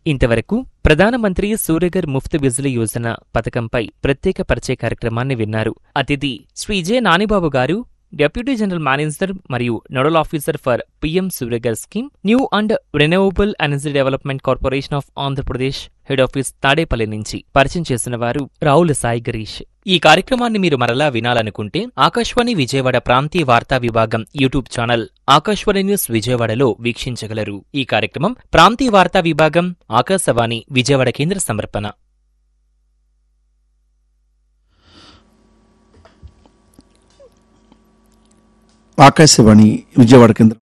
ఇంతవరకు ప్రధానమంత్రి సూర్యగర్ ముఫ్త్ బిజ్లీ యోజన పథకంపై ప్రత్యేక పరిచయ కార్యక్రమాన్ని విన్నారు అతిథి Shri J Nanibabu garu deputy general manager మరియు nodal officer for PM Suryaghar scheme new and renewable energy development corporation of Andhra Pradesh head office Tadepalli నుంచి పరిచయం చేసిన వారు రావుల సాయి గిరీష్ ఈ కార్యక్రమాన్ని మీరు మరలా వినాలనుకుంటే ఆకాశవాణి విజయవాడ ప్రాంతీయ వార్తా విభాగం యూట్యూబ్ ఛానల్ ఆకాశవాణి న్యూస్ విజయవాడలో వీక్షించగలరు ఈ కార్యక్రమం ప్రాంతీయ వార్తా విభాగం ఆకాశవాణి విజయవాడ కేంద్ర సమర్పణ ఆకాశవాణి విజయవాడ కేంద్రం